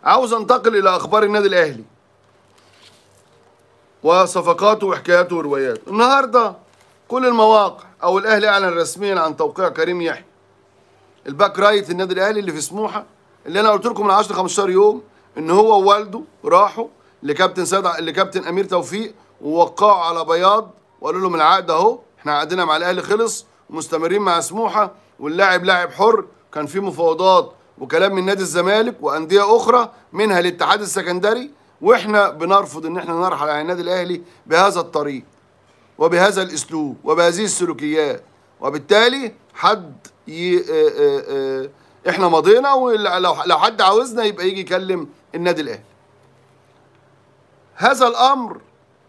عاوز انتقل الى اخبار النادي الاهلي وصفقاته وحكاياته ورواياته النهارده كل المواقع او الاهلي اعلن رسميا عن توقيع كريم يحيى الباك رايت النادي الاهلي اللي في سموحه اللي انا قلت لكم من 10 15 يوم ان هو ووالده راحوا لكابتن سيد لكابتن امير توفيق ووقعوا على بياض وقالوا لهم العقد اهو احنا عقدنا مع الاهلي خلص ومستمرين مع سموحه واللاعب لاعب حر كان في مفاوضات وكلام من نادي الزمالك وانديه اخرى منها الاتحاد السكندري واحنا بنرفض ان احنا نرحل على النادي الاهلي بهذا الطريق وبهذا الاسلوب وبهذه السلوكيات وبالتالي حد ي... اه اه اه احنا مضينا ولو لو حد عاوزنا يبقى يجي يكلم النادي الاهلي هذا الامر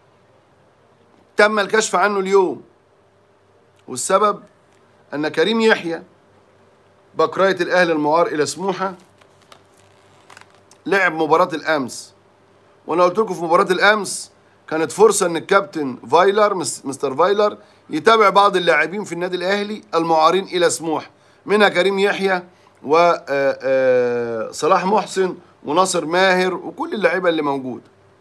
تم الكشف عنه اليوم والسبب ان كريم يحيى بكراية الاهلي المعار الى سموحه لعب مباراه الامس وانا قلت لكم في مباراه الامس كانت فرصه ان الكابتن فايلر مستر فايلر يتابع بعض اللاعبين في النادي الاهلي المعارين الى سموحه منها كريم يحيى وصلاح محسن وناصر ماهر وكل اللعيبه اللي موجوده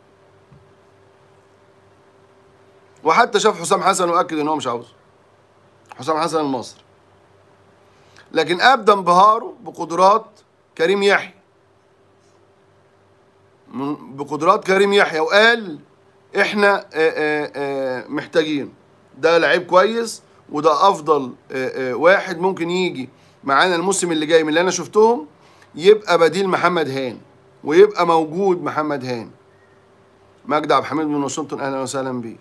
وحتى شاف حسام حسن واكد ان هو مش عاوزه حسام حسن المصري لكن ابدى انبهاره بقدرات كريم يحيى بقدرات كريم يحيى وقال احنا آآ آآ محتاجين ده لعيب كويس وده افضل آآ واحد ممكن يجي معانا الموسم اللي جاي من اللي انا شفتهم يبقى بديل محمد هاني ويبقى موجود محمد هاني مجدي عبد الحميد من واشنطن اهلا وسهلا بيه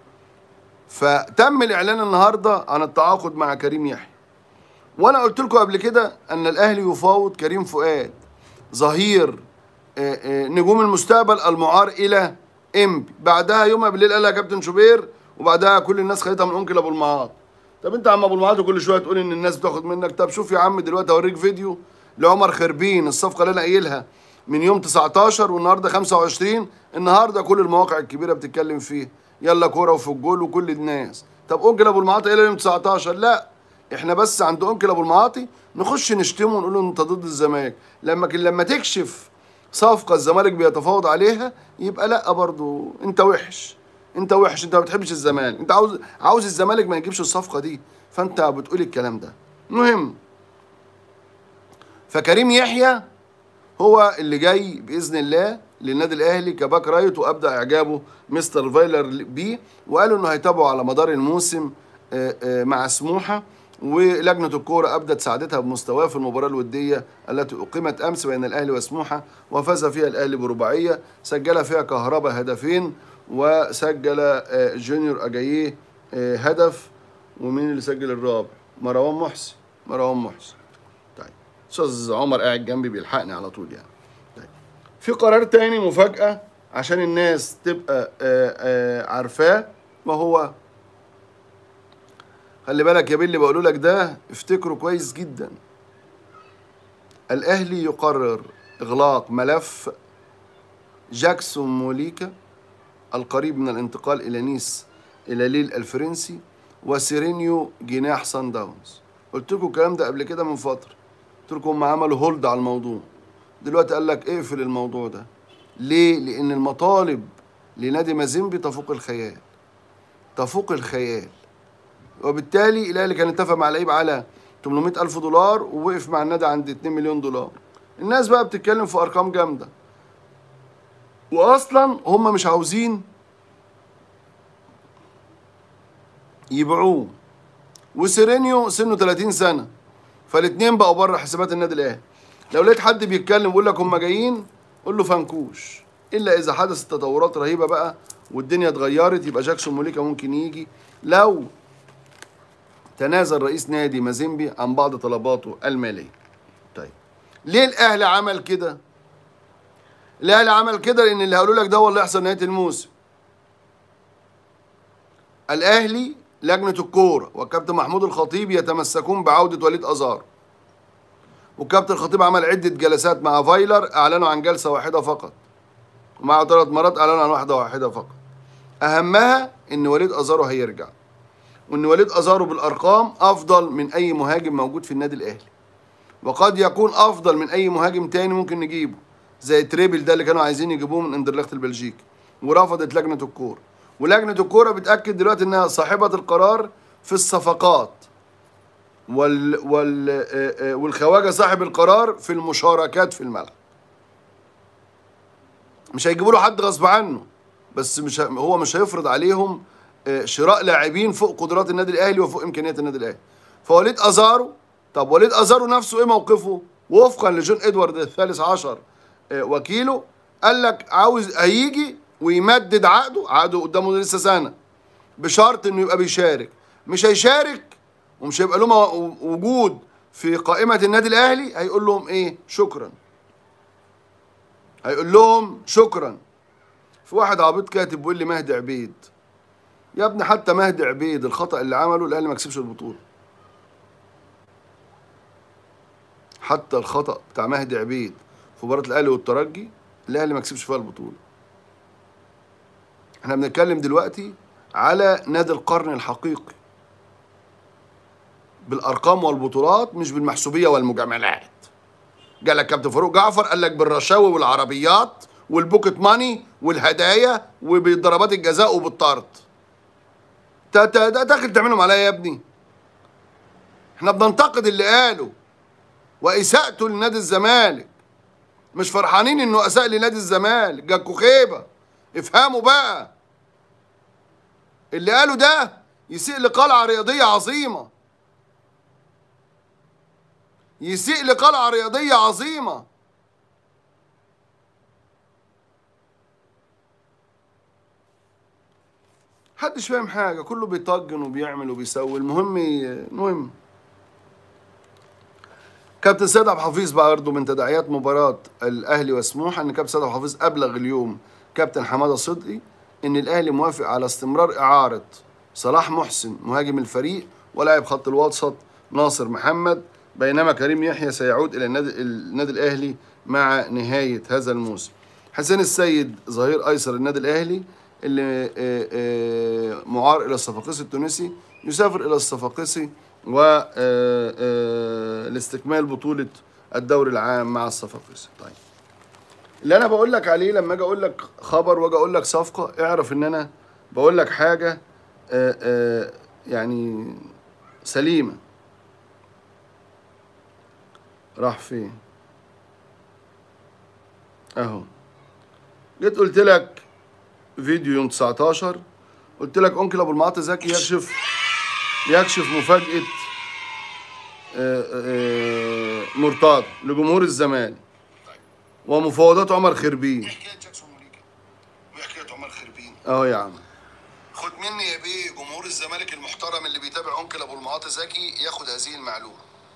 فتم الاعلان النهارده عن التعاقد مع كريم يحيى وانا قلت لكم قبل كده ان الاهلي يفاوض كريم فؤاد ظهير نجوم المستقبل المعار الى امبي بعدها يومها بالليل قالها كابتن شوبير وبعدها كل الناس خدتها من انكل ابو المعاط طب انت يا عم ابو المعاط كل شويه تقول ان الناس بتاخد منك طب شوف يا عم دلوقتي اوريك فيديو لعمر خربين الصفقه اللي انا قايلها من يوم 19 والنهارده 25 النهارده كل المواقع الكبيره بتتكلم فيه يلا كوره وفي الجول وكل الناس طب انكل ابو المعاطي قايلها يوم 19 لا احنا بس عند انكل ابو المعاطي نخش نشتمه ونقول له انت ضد الزمالك لما لما تكشف صفقه الزمالك بيتفاوض عليها يبقى لا برضو انت وحش انت وحش انت ما بتحبش الزمالك انت عاوز عاوز الزمالك ما يجيبش الصفقه دي فانت بتقول الكلام ده المهم فكريم يحيى هو اللي جاي باذن الله للنادي الاهلي كباك رايت وابدا اعجابه مستر فايلر بيه وقالوا انه هيتابعوا على مدار الموسم مع سموحه ولجنة الكورة أبدت سعادتها بمستواه في المباراة الودية التي أقيمت أمس بين الأهلي وسموحة وفاز فيها الأهلي برباعية سجل فيها كهربا هدفين وسجل جونيور أجاييه هدف ومين اللي سجل الرابع؟ مروان محسن مروان محسن طيب أستاذ عمر قاعد جنبي بيلحقني على طول يعني طيب في قرار تاني مفاجأة عشان الناس تبقى عارفاه وهو خلي بالك يا بيه اللي بقوله لك ده افتكره كويس جدا الاهلي يقرر اغلاق ملف جاكسون موليكا القريب من الانتقال الى نيس الى ليل الفرنسي وسيرينيو جناح سان داونز قلت لكم الكلام ده قبل كده من فتره قلت لكم هم عملوا هولد على الموضوع دلوقتي قال لك اقفل الموضوع ده ليه لان المطالب لنادي مازيمبي تفوق الخيال تفوق الخيال وبالتالي الاهلي كان اتفق مع لعيب على 800 الف دولار ووقف مع النادي عند 2 مليون دولار الناس بقى بتتكلم في ارقام جامده واصلا هم مش عاوزين يبيعوه وسيرينيو سنه 30 سنه فالاثنين بقوا بره حسابات النادي الاهلي لو لقيت حد بيتكلم ويقول لك هم جايين قول له فنكوش الا اذا حدثت تطورات رهيبه بقى والدنيا اتغيرت يبقى جاكسون موليكا ممكن يجي لو تنازل رئيس نادي مازيمبي عن بعض طلباته الماليه طيب ليه الاهلي عمل كده الاهلي عمل كده لان اللي هقوله لك ده هو اللي هيحصل نهايه الموسم الاهلي لجنه الكوره والكابتن محمود الخطيب يتمسكون بعوده وليد ازار والكابتن الخطيب عمل عده جلسات مع فايلر اعلنوا عن جلسه واحده فقط ومع ثلاث مرات اعلنوا عن واحده واحده فقط اهمها ان وليد ازارو هيرجع وان وليد ازارو بالارقام افضل من اي مهاجم موجود في النادي الاهلي وقد يكون افضل من اي مهاجم تاني ممكن نجيبه زي تريبل ده اللي كانوا عايزين يجيبوه من اندرلخت البلجيكي ورفضت لجنه الكوره ولجنه الكوره بتاكد دلوقتي انها صاحبه القرار في الصفقات وال وال آه، آه، والخواجه صاحب القرار في المشاركات في الملعب مش هيجيبوا له حد غصب عنه بس مش ه- هو مش هيفرض عليهم آه، شراء لاعبين فوق قدرات النادي الاهلي وفوق امكانيات النادي الاهلي فوليد ازارو طب وليد ازارو نفسه ايه موقفه وفقا لجون ادوارد الثالث عشر آه، وكيله قال لك عاوز هيجي ويمدد عقده عقده قدامه لسه سنه بشرط انه يبقى بيشارك مش هيشارك ومش هيبقى له مو- وجود في قائمه النادي الاهلي هيقول لهم ايه شكرا هيقول لهم شكرا في واحد عبيط كاتب بيقول لي مهدي عبيد يا ابني حتى مهدي عبيد الخطا اللي عمله الاهلي ما كسبش البطوله حتى الخطا بتاع مهدي عبيد في مباراه الاهلي والترجي الاهلي ما كسبش فيها البطوله احنا بنتكلم دلوقتي على نادي القرن الحقيقي بالارقام والبطولات مش بالمحسوبيه والمجاملات جالك كابتن فاروق جعفر قال لك بالرشاوي والعربيات والبوكت ماني والهدايا وبضربات الجزاء وبالطرد تا- تا- ده داخل تعملهم عليا يا ابني احنا بننتقد اللي قاله واساءته لنادي الزمالك مش فرحانين انه اساء لنادي الزمالك جاكوا خيبه افهموا بقى اللي قاله ده يسيء لقلعه رياضيه عظيمه يسيء لقلعه رياضيه عظيمه محدش فاهم حاجه كله بيطجن وبيعمل وبيسوي المهم المهم كابتن سيد عبد الحفيظ برضه من تداعيات مباراة الأهلي وسموحة إن كابتن سيد عبد الحفيظ أبلغ اليوم كابتن حمادة صدقي إن الأهلي موافق على استمرار إعارة صلاح محسن مهاجم الفريق ولاعب خط الوسط ناصر محمد بينما كريم يحيى سيعود إلى النادي, النادي الأهلي مع نهاية هذا الموسم حسين السيد ظهير أيسر النادي الأهلي اللي آه، آه، معار إلى الصفاقسي التونسي يسافر إلى الصفاقسي و آه، آه، لاستكمال بطولة الدوري العام مع الصفاقسي طيب اللي انا بقول لك عليه لما اجي اقول لك خبر واجي اقول لك صفقة اعرف ان انا بقول لك حاجة آه، آه، يعني سليمة راح فين اهو جيت قلت لك فيديو يوم 19 قلت لك انكل ابو المعاطي زكي يكشف يكشف مفاجأة آه، آه، مرتضى لجمهور الزمالك ومفاوضات عمر خربين حكايه جاكسون موليكا وحكايه عمر خربين اهو يا عم خد مني يا بيه جمهور الزمالك المحترم اللي بيتابع انكل ابو المعاطي زكي ياخد هذه المعلومه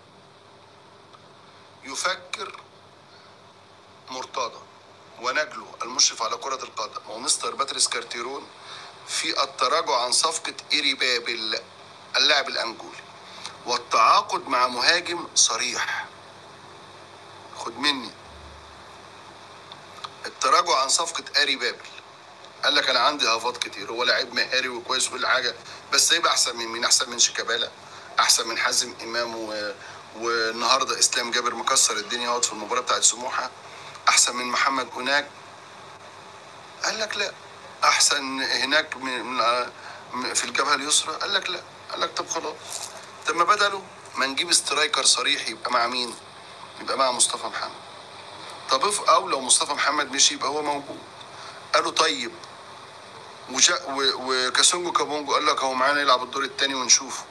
يفكر مرتضى ونجله المشرف على كرة القدم ومستر باتريس كارتيرون في التراجع عن صفقة إيري بابل اللاعب الأنجولي والتعاقد مع مهاجم صريح خد مني التراجع عن صفقة آري بابل قال لك انا عندي هافات كتير هو لاعب مهاري وكويس وكل حاجه بس هيبقى احسن من مين احسن من شيكابالا احسن من حازم امام و... والنهارده اسلام جابر مكسر الدنيا اهوت في المباراه بتاعت سموحه احسن من محمد هناك قال لك لا احسن هناك من... من... من- في الجبهه اليسرى قال لك لا قال لك طب خلاص طب ما بدلوا ما نجيب سترايكر صريح يبقى مع مين يبقى مع مصطفى محمد طب اف- او لو مصطفى محمد مشي يبقى هو موجود قالوا طيب وجا و- وكاسونجو كابونجو قال لك هو معانا يلعب الدور الثاني ونشوفه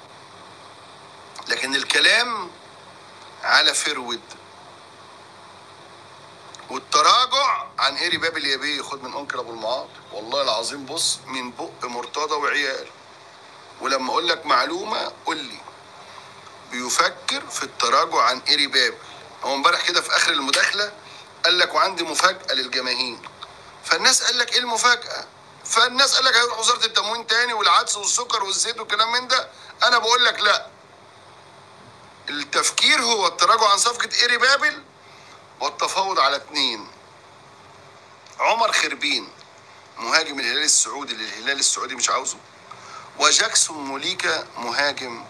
لكن الكلام على فرود والتراجع عن ايري باب اليابي خد من انكل ابو المعاط والله العظيم بص من بق مرتضى وعيال ولما اقول لك معلومه قول لي بيفكر في التراجع عن ايري باب هو امبارح كده في اخر المداخله قال لك وعندي مفاجاه للجماهير فالناس قال لك ايه المفاجاه فالناس قال لك هيروح وزاره التموين تاني والعدس والسكر والزيت والكلام من ده انا بقول لك لا التفكير هو التراجع عن صفقه ايري بابل والتفاوض على اتنين عمر خربين مهاجم الهلال السعودي اللي الهلال السعودي مش عاوزه وجاكسون موليكا مهاجم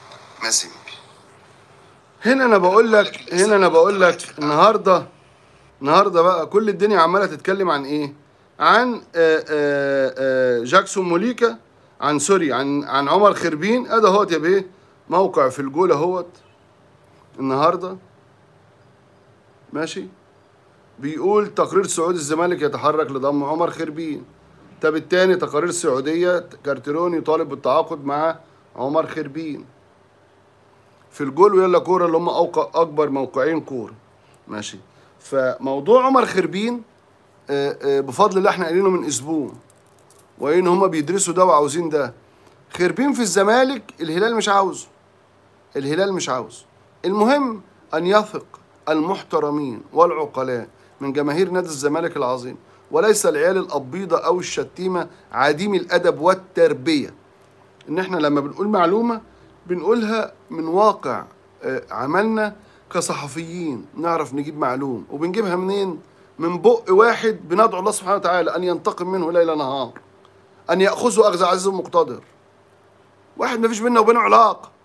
مازيمبي هنا انا بقول لك هنا انا بقول لك النهارده النهارده بقى كل الدنيا عماله تتكلم عن ايه عن آه، آه، آه، جاكسون موليكا عن سوري عن عن عمر خربين ادي اهوت يا بيه موقع في الجول اهوت النهارده ماشي بيقول تقرير سعودي الزمالك يتحرك لضم عمر خربين طب التاني تقارير سعودية كارتيرون يطالب بالتعاقد مع عمر خربين في الجول ويلا كورة اللي هم أوق- أكبر موقعين كورة ماشي فموضوع عمر خربين آه، آه، بفضل اللي احنا قايلينه من أسبوع وإن هم بيدرسوا ده وعاوزين ده خربين في الزمالك الهلال مش عاوزه الهلال مش عاوز المهم أن يثق المحترمين والعقلاء من جماهير نادي الزمالك العظيم وليس العيال الأبيضة أو الشتيمة عديم الأدب والتربية إن إحنا لما بنقول معلومة بنقولها من واقع آه، عملنا كصحفيين نعرف نجيب معلوم وبنجيبها منين؟ من بق واحد بندعو الله سبحانه وتعالى أن ينتقم منه ليل نهار أن يأخذه أخذ عزيز مقتدر واحد ما فيش بيننا وبينه علاقة